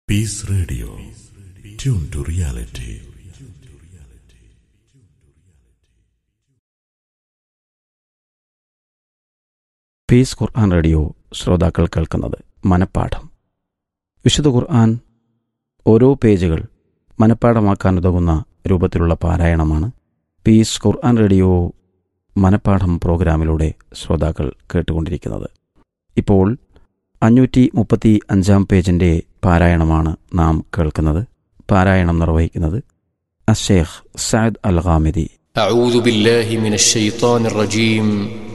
piece radio tune to reality peace ഖുർആൻ radio ശ്രോതാക്കൾ കേൾക്കുന്നത് മനപ്പാഠം വിശുദ്ധ ഖുർആൻ ഓരോ പേജുകൾ മനപ്പാഠമാക്കാൻ ഉതകുന്ന രൂപത്തിലുള്ള പാരായണമാണ് പീസ് ഖുർആൻ റേഡിയോ മനപ്പാഠം പ്രോഗ്രാമിലൂടെ ശ്രോതാക്കൾ കേട്ടുകൊണ്ടിരിക്കുന്നത് ഇപ്പോൾ അഞ്ഞൂറ്റി മുപ്പത്തി അഞ്ചാം പേജിൻ്റെ പാരായണമാണ് നാം കേൾക്കുന്നത് പാരായണം നിർവഹിക്കുന്നത് അഷേഖ് സയദ് അൽ ഖാമിദി أعوذ بالله من الشيطان الرجيم